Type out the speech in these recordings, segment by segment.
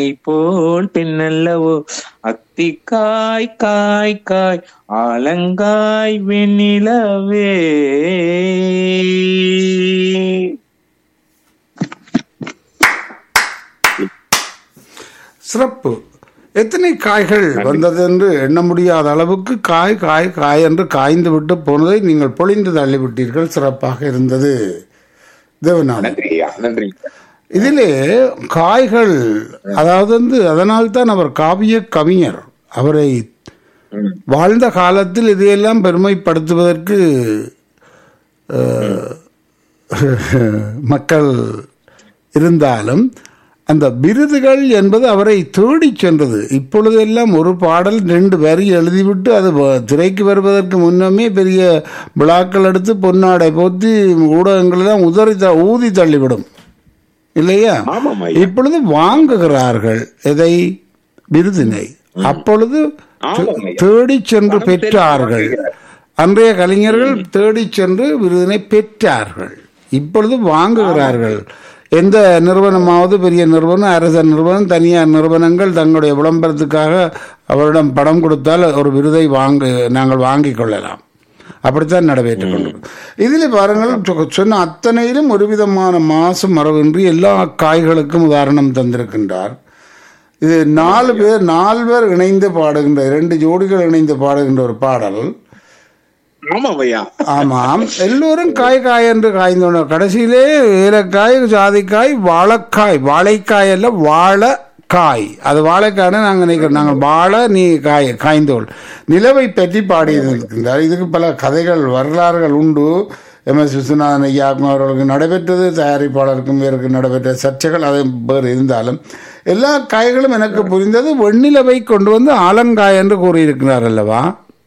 போல் பெண்ணல்லவோ அத்தி காய் காய் காய் ஆலங்காய் வெண்ணிலவே சிறப்பு எத்தனை காய்கள் வந்தது என்று எண்ண முடியாத அளவுக்கு காய் காய் காய் என்று காய்ந்து விட்டு போனதை நீங்கள் பொழிந்து தள்ளிவிட்டீர்கள் சிறப்பாக இருந்தது தேவநாதன் நன்றி ஐயா நன்றி இதிலே காய்கள் அதாவது வந்து அதனால்தான் அவர் காவிய கவிஞர் அவரை ம். வாழ்ந்த காலத்தில் இதையெல்லாம் பெருமைப்படுத்துவதற்கு அஹ், மக்கள் இருந்தாலும் அந்த விருதுகள் என்பது அவரை தேடிச் சென்றது இப்பொழுதெல்லாம் ஒரு பாடல் ரெண்டு வரி எழுதிவிட்டு அது வ- திரைக்கு வருவதற்கு முன்னமே பெரிய விழாக்கள் எடுத்து பொன்னாடை போத்தி ஊடகங்களெல்லாம் உதறி த- ஊதி தள்ளிவிடும் இல்லையா ஆமாம் ஐயா இப்பொழுது வாங்குகிறார்கள் எதை விருதினை அப்பொழுது ஆமாம் ஐயா. தேடிச் சென்று பெற்றார்கள் அன்றைய கலைஞர்கள் தேடிச் சென்று விருதினை பெற்றார்கள் இப்பொழுது வாங்குகிறார்கள் எந்த நிறுவனமாவது பெரிய நிறுவனம் அரச நிறுவனம் தனியார் நிறுவனங்கள் தங்களுடைய விளம்பரத்துக்காக அவரிடம் படம் கொடுத்தால் ஒரு விருதை வாங்க நாங்கள் வாங்கிக் கொள்ளலாம் அப்படித்தான் நடைபெற்றுக் கொண்டு இதில் பாருங்கள் சொ- சொன்ன அத்தனையிலும் ஒரு விதமான மாசு மரபின்றி எல்லா காய்களுக்கும் உதாரணம் தந்திருக்கின்றார் இது நாலு பேர் நால்வர் இணைந்து பாடுகின்ற இரண்டு ஜோடிகள் இணைந்து பாடுகின்ற ஒரு பாடல் ஆமாம் ஐயா ஆமாம் எல்லோரும் காய் காய் என்று காய்ந்தோம் கடைசியிலே ஏலக்காய் ஜாதிக்காய் வாழைக்காய் வாழைக்காய் அல்ல வாழைக்காய் அது வாழைக்காய்னு நாங்கள் நினைக்கிறோம் நாங்கள் வாழை நீ காய் காய்ந்தோள் நிலவை பற்றி பாடியிருக்கின்றார் இதுக்கு பல கதைகள் வரலாறுகள் உண்டு எம் எஸ் விஸ்வநாதன் ஐயாக்கும் அவர்களுக்கு நடைபெற்றது தயாரிப்பாளருக்கும் இவருக்கு நடைபெற்ற சர்ச்சைகள் அது வேறு இருந்தாலும் எல்லா காய்களும் எனக்கு புரிந்தது வெண்ணிலவை கொண்டு வந்து ஆலங்காய் என்று கூறியிருக்கிறார் அல்லவா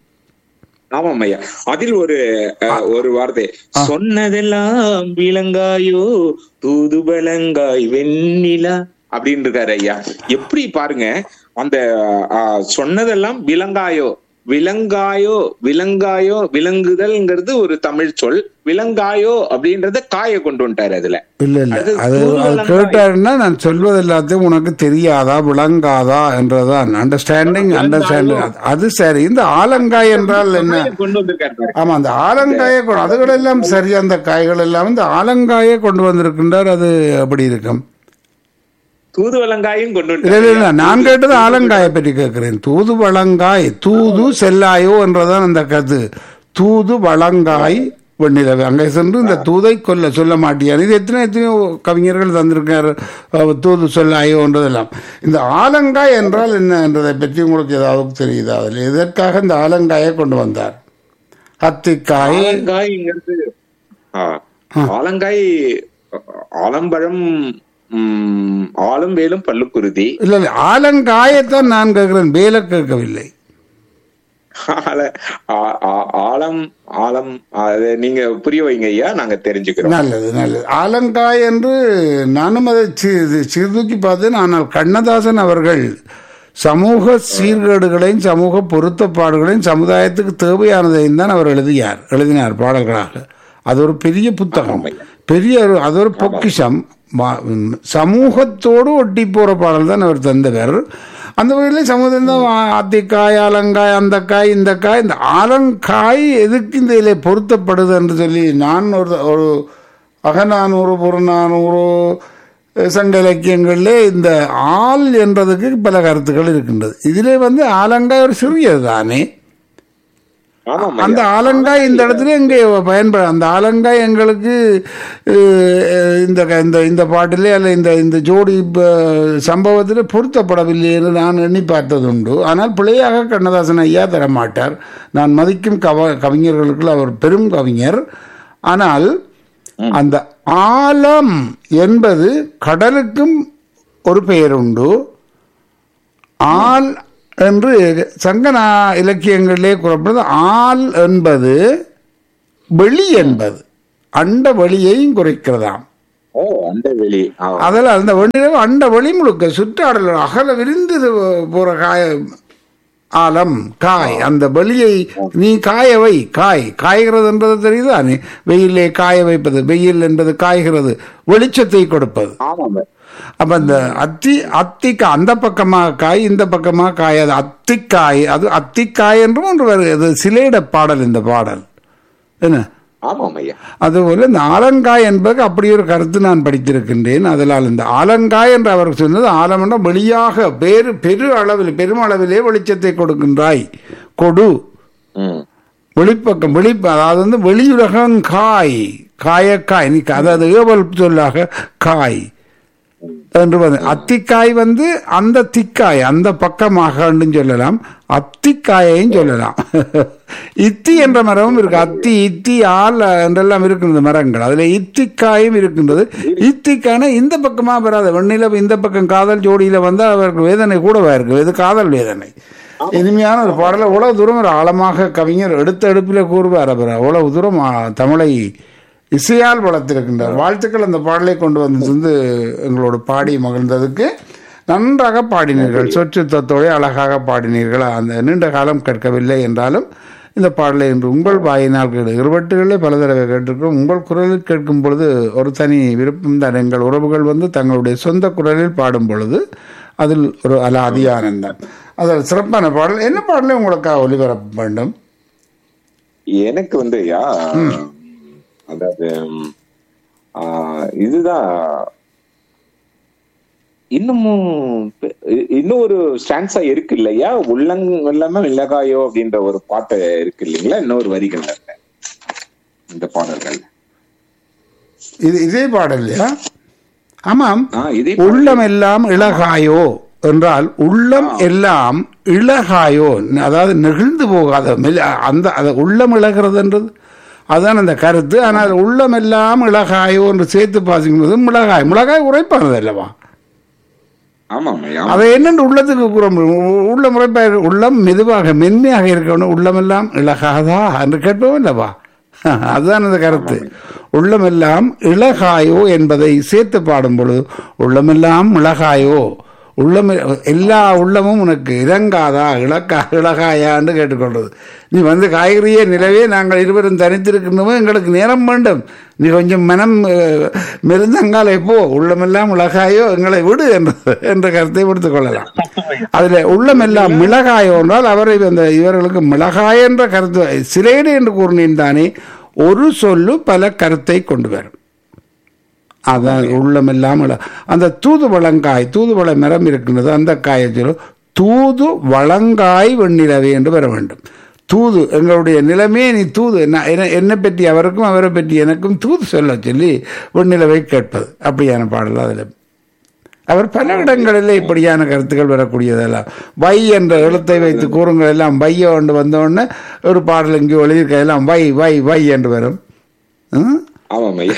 ஆமாம் ஐயா அதில் ஒரு அஹ், ஒரு வார்த்தை சொன்னதெல்லாம் விலங்காயோ தூது பலங்காய் வெண்ணிலா அப்படின்னு இருக்காரு ஐயா எப்படி பாருங்க அந்த அஹ், சொன்னதெல்லாம் விலங்காயோ விலங்காயோ விலங்காயோ விலங்குதல்ங்கிறது ஒரு தமிழ் சொல் விலங்காயோ அப்படின்றத காய கொண்டு வந்துட்டாரு அதுல இல்ல இல்ல அது அது அது தூதுவளங்காய். கேட்டாருன்னா நான் சொல்வது எல்லாத்தையும் உனக்கு தெரியாதா விளங்காதா என்றதான் அண்டர்ஸ்டாண்டிங் அண்டர்ஸ்டாண்டிங் அது சரி இந்த ஆலங்காய் என்றால் என்ன கொண்டு வந்திருக்காரு பாரு. ஆமா அந்த ஆலங்காயை கொ- அதுகள் எல்லாம் சரி அந்த காய்கள் எல்லாம் இந்த ஆலங்காயை கொண்டு வந்திருக்கின்றார் அது அப்படி இருக்கும் தூதுவளங்காயும் கொண்டு இல்ல இல்ல வந்துட்டாரு இல்ல நான் கேட்டது ஆலங்காயை பற்றி கேட்கிறேன் தூது வளங்காய் தூது செல்லாயோ என்றதான் அந்த கது தூது வளங்காய் வெண்ணிலவு அங்கே சென்று இந்த தூதை கொல்ல சொல்ல மாட்டியார் இது எத்தனை எத்தனையோ கவிஞர்கள் தந்திருக்கார் அஹ், தூது சொல்லாயோ என்றதெல்லாம் இந்த ஆலங்காய் என்றால் என்ன என்றதை பற்றி உங்களுக்கு ஏதாவது தெரியுதா அதில் எதற்காக இந்த ஆலங்காயை கொண்டு வந்தார் அத்திக்காய் ஆலங்காய்ங்கிறது ஆ, ஆலங்காய் ஆலம்பழம் ம், ஆலும் வேலும் பல்லுக்குருதி இல்ல இல்ல ஆலங்காயத்தான் நான் கேட்கிறேன் வேலை கேட்கவில்லை ஆல- ஆ- ஆ- ஆலம் ஆலம் அது நீங்க புரிய வைங்க ஐயா நாங்க தெரிஞ்சுக்கிறோம் நல்லது நல்லது ஆலங்காய் என்று நானும் அதை சி- சீர்தூக்கி பார்த்தேன் ஆனால் கண்ணதாசன் அவர்கள் சமூக சீர்கேடுகளையும் சமூக பொருத்தப்பாடுகளையும் சமுதாயத்துக்கு தேவையானதையும் தான் அவர் எழுதியார் எழுதினார் பாடல்களாக அது ஒரு பெரிய புத்தகம் பெரிய ஒரு அது ஒரு பொக்கிஷம் ம- ம், சமூகத்தோடு ஒட்டி போற பாடல் தான் அவர் தந்தவர் அந்த வகையில் சமூகம் தான் அத்திக்காய் ஆலங்காய் அந்த காய் இந்த காய் இந்த ஆலங்காய் எதுக்கு இந்த இதில் பொருத்தப்படுது என்று சொல்லி நான் ஒரு ஒரு அகநானூறு புறநானூறு சங்க இலக்கியங்களிலே இந்த ஆள் என்றதுக்கு பல கருத்துக்கள் இருக்கின்றது இதிலே வந்து ஆலங்காய் ஒரு சிறியது தானே ஆமாம் அந்த ஆலங்காய் இந்த இடத்துல எங்கே பயன்பட அந்த ஆலங்காய் எங்களுக்கு அஹ், இந்த க- இந்த இந்த பாட்டிலே அல்ல இந்த இந்த ஜோடி சம்பவத்தில் பொருத்தப்படவில்லை என்று நான் எண்ணி பார்த்தது உண்டு ஆனால் பிழையாக கண்ணதாசன் ஐயா தரமாட்டார் நான் மதிக்கும் கவ கவிஞர்களுக்குள் அவர் பெரும் கவிஞர் ஆனால் அந்த ஆலம் என்பது கடலுக்கும் ஒரு பெயர் உண்டு ஆள் என்று சங்கனா இலக்கியங்களிலே கூறப்படுது ஆள் என்பது வெளி என்பது அண்ட வெளியையும் குறைக்கிறதாம் ஓ அந்த வெளி ஆ. அதில் அந்த வெண்ணிலவு அண்ட வெளி முழுக்க சுற்றாடல் அகல விரிந்து போற காய ஆலம் காய் அந்த வெளியை நீ காய வை காய் காய்கிறது என்பது தெரியுதா நீ வெயிலே காய வைப்பது வெயில் என்பது காய்கிறது வெளிச்சத்தை கொடுப்பது ஆமாம் அப்ப இந்த அத்தி அத்திக்காய் அந்த பக்கமாக காய் இந்த பக்கமாக காய் அது அத்திக்காய் அது அத்திக்காய் என்றும் ஒன்று வருகிறது சிலேட பாடல் இந்த பாடல் என்ன ஆமாம் ஐயா அதுபோல இந்த ஆலங்காய் என்பது அப்படி ஒரு கருத்து நான் படித்திருக்கின்றேன் அதனால் இந்த ஆலங்காய் என்று அவர் சொன்னது ஆலமன்ற வெளியாக பெரு பெரு அளவில் பெருமளவிலே வெளிச்சத்தை கொடுக்கின்றாய் கொடு ம் வெளிப்பக்கம் வெளி அதாவது வந்து வெளியுலகம் காய் காயக்காய் நீ அதாவது ஏவல் சொல்லாக காய் என்று வந்து அத்திக்காய் வந்து அந்த திக்காய் அந்த பக்கமாக சொல்லலாம் அத்திக்காயையும் சொல்லலாம் இத்தி என்ற மரமும் இருக்கு அத்தி இத்தி ஆல் என்றெல்லாம் இருக்கின்றது மரங்கள் அதுல இத்திக்காயும் இருக்கின்றது இத்திக்கான இந்த பக்கமா வராது வெண்ணில இந்த பக்கம் காதல் ஜோடியில வந்தால் அவருக்கு வேதனை கூடவா இருக்கு இது காதல் வேதனை இனிமையான ஒரு பாடலை உழவு தூரம் ஒரு ஆழமாக கவிஞர் எடுத்த எடுப்பில் கூறுவார் அவர் அவ்வளவு தூரம் ஆ, தமிழை இசையால் வளர்த்திருக்கின்றார் வாழ்த்துக்கள் அந்த பாடலை கொண்டு வந்து வந்து எங்களோட பாடி மகிழ்ந்ததுக்கு நன்றாக பாடினீர்கள் சொற்று தத்தோடு அழகாக பாடினீர்கள் அந்த நீண்ட காலம் கேட்கவில்லை என்றாலும் இந்த பாடலை இன்று உங்கள் வாயினால் கேடு இருவட்டுகளே பல தடவை கேட்டிருக்கிறோம் உங்கள் குரலில் கேட்கும் பொழுது ஒரு தனி விருப்பம் தான் எங்கள் உறவுகள் வந்து தங்களுடைய சொந்த குரலில் பாடும் பொழுது அதில் ஒரு அலாதி ஆனந்தம் அதில் சிறப்பான பாடல் என்ன பாடலை உங்களுக்காக ஒளிபரப்ப வேண்டும் எனக்கு வந்து ஐயா அதாவது ம், ஆ, இதுதான் இன்னமும் பெ- இ- இன்னும் ஒரு ஸ்டான்ஸா இருக்கு இல்லையா உள்ளங் இல்லாம மிளகாயோ அப்படின்ற ஒரு பாட்டு இருக்கு இல்லைங்களா இன்னொரு வரிகள் இந்த பாடல்கள் இது இதே பாடல் இல்லையா ஆமாம் ஆ இதே உள்ளம் எல்லாம் இளகாயோ என்றால் உள்ளம் எல்லாம் இளகாயோ அதாவது நெகிழ்ந்து போகாத மெல்ல- அந்த அது உள்ளம் இழகிறதுன்றது அதுதான் அந்த கருத்து ஆனால் உள்ளம் எல்லாம் இளகாயோ என்று சேர்த்து பாசிக்கும்போது மிளகாய் மிளகாய் உரைப்பானது அல்லவா ஆமாம் ஐயா அதை என்னென்று உள்ளத்துக்கு கூற முடியும் உ- உள்ள முறைப்பாக உள்ளம் மெதுவாக மென்மையாக இருக்கணும் உள்ளமெல்லாம் இளகாதா என்று கேட்போம் அல்லவா அதுதான் அந்த கருத்து உள்ளமெல்லாம் இளகாயோ என்பதை சேர்த்து பாடும் பொழுது உள்ளமெல்லாம் இளகாயோ உள்ளம் எல்லா உள்ளமும் உனக்கு இறங்காதா இளக்கா இளகாயான்னு கேட்டுக்கொள்வது நீ வந்து காய்கறியே நிலவே நாங்கள் இருவரும் தனித்திருக்கின்றோமோ எங்களுக்கு நேரம் வேண்டும் நீ கொஞ்சம் மனம் அஹ், மெருந்தங்கால போ உள்ளமெல்லாம் மிளகாயோ எங்களை விடு என்ற என்ற கருத்தை எடுத்துக் கொள்ளலாம் அதுல உள்ளமெல்லாம் மிளகாயோ என்றால் அவரை அந்த இவர்களுக்கு மிளகாய் என்ற கருத்து சிலேடு என்று கூறினேன் தானே ஒரு சொல்லு பல கருத்தை கொண்டு வரும் அதான் உள்ளமெல்லாம் இள- அந்த தூது வளங்காய் தூதுவள மரம் இருக்கின்றது அந்த காயை சொல்லும் தூது வளங்காய் வெண்ணிலவே என்று வர வேண்டும் தூது எங்களுடைய நிலைமையே நீ தூது நான் என்ன- என்னை பற்றி அவருக்கும் அவரை பற்றி எனக்கும் தூது சொல்ல சொல்லி வெண்ணிலவை கேட்பது அப்படியான பாடல் அதில் அவர் பல இடங்களில் இப்படியான கருத்துக்கள் வரக்கூடியதெல்லாம் வை என்ற எழுத்தை வைத்து கூறுங்கள் எல்லாம் வைய கொண்டு வந்தோடனே ஒரு பாடல் இங்கே எழுதியிருக்க எல்லாம் வை வை வை என்று வரும் ம்? ஆமாம் ஐயா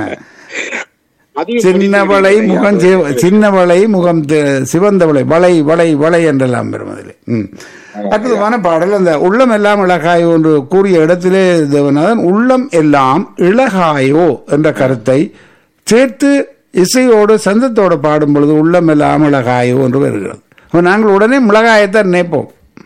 அதையும் சின்னவளை முடித்து முகம் சிவ- சின்னவளை முகம் தி- சிவந்தவளை வளை வளை வளை என்றெல்லாம் பெறும் அதில் ம். அற்புதமான பாடல் அந்த உள்ளம் எல்லாம் இளகாயோ என்று கூறிய இடத்திலே தேவநாதன் உள்ளம் எல்லாம் இளகாயோ என்ற கருத்தை சேர்த்து இசையோடு சந்தத்தோடு பாடும் பொழுது உள்ளம் எல்லாம் இளகாயோ என்று வருகிறது அப்ப நாங்கள் உடனே மிளகாயத்தான் நினைப்போம்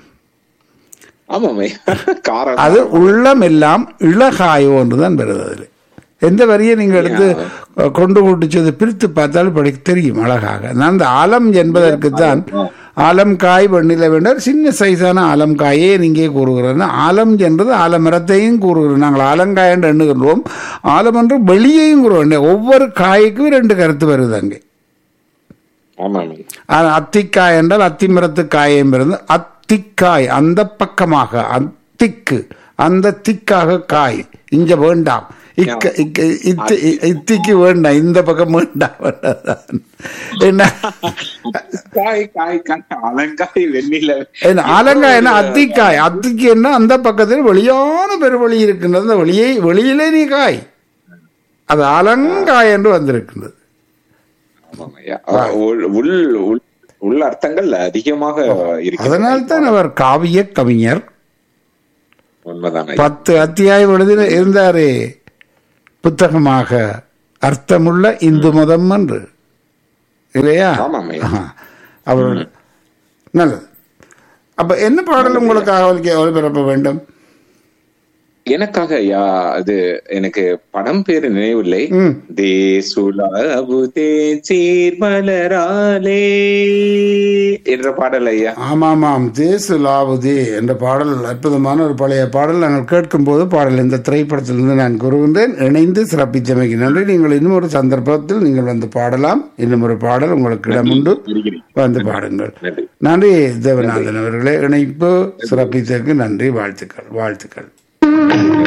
ஆமாம் ஐயா காரம் அது உள்ளம் எல்லாம் இளகாயோ என்றுதான் வருது அதில் எந்த வரியை நீங்கள் எடுத்து அஹ், கொண்டு கூட்டிச்சது பிரித்து பார்த்தால் படி தெரியும் அழகாக நான் அந்த ஆலம் என்பதற்குத்தான் ஆலம் காய் வெண்ணில வேண்டாம் சின்ன சைஸான ஆலம் காயே நீங்கே கூறுகிறேன் ஆலம் என்பது ஆலமரத்தையும் கூறுகிறோம் நாங்கள் ஆலங்காய் என்று எண்ணுகின்றோம் ஆலம் என்று வெளியையும் கூறுவோம் ஒவ்வொரு காய்க்கும் ரெண்டு கருத்து வருது அங்கே ஆமாம் ஐயா ஆனா, அத்திக்காய் என்றால் அத்திமரத்து காய் என்பது அத்திக்காய் அந்த பக்கமாக அத்திக்கு அந்த திக்காக காய் இங்க வேண்டாம் இக்க இக்க இத்தி இத்திக்கு வேண்டாம் இந்த பக்கம் வேண்டாம் என்ன காய் காய் காய் அலங்காய் வெண்ணில என்ன, ஆலங்காய் என்ன அத்திக்காய் அத்திக்கு என்ன அந்த பக்கத்தில் வெளியான பெருவழி இருக்கின்றது அந்த வெளியை வெளியிலே நீ காய் அது அலங்காய் என்று வந்திருக்கின்றது ஆமாம் ஐயா உள் உள் உள்- உள்ள அர்த்தங்கள் அதிகமாக இருக்கு அதனால்தான் அவர் காவிய கவிஞர் உண்மைதான் ஐயா. பத்து அத்தியாயம் எழுதின இருந்தாரே புத்தகமாக அர்த்தமுள்ள இந்து மதம் என்று இல்லையா ஆமாம் ஐயா ஆஹா. அவர் நல்லது அப்ப என்ன பாடல் உங்களுக்காக ஒலிக்க- ஒலிபரப்ப வேண்டும் எனக்காக ஐயா அது எனக்கு படம் பேரு நினைவில்லை ம் தேசுலாபு சீர்மலராலே என்ற பாடல் ஐயா ஆமாமாம் தேசு லாவுதே என்ற பாடல் அற்புதமான ஒரு பழைய பாடல் நாங்கள் கேட்கும்போது பாடல் இந்த திரைப்படத்திலிருந்து நான் கூறுகின்றேன் இணைந்து சிறப்பித்தமைக்கு நன்றி நீங்கள் இன்னும் ஒரு சந்தர்ப்பத்தில் நீங்கள் வந்து பாடலாம் இன்னும் ஒரு பாடல் உங்களுக்கு இடமுண்டு வருகிறேன். வந்து பாடுங்கள் நன்றி நன்றி தேவநாதன் அவர்களே இணைப்பு சிறப்பித்ததற்கு நன்றி வாழ்த்துக்கள் வாழ்த்துக்கள்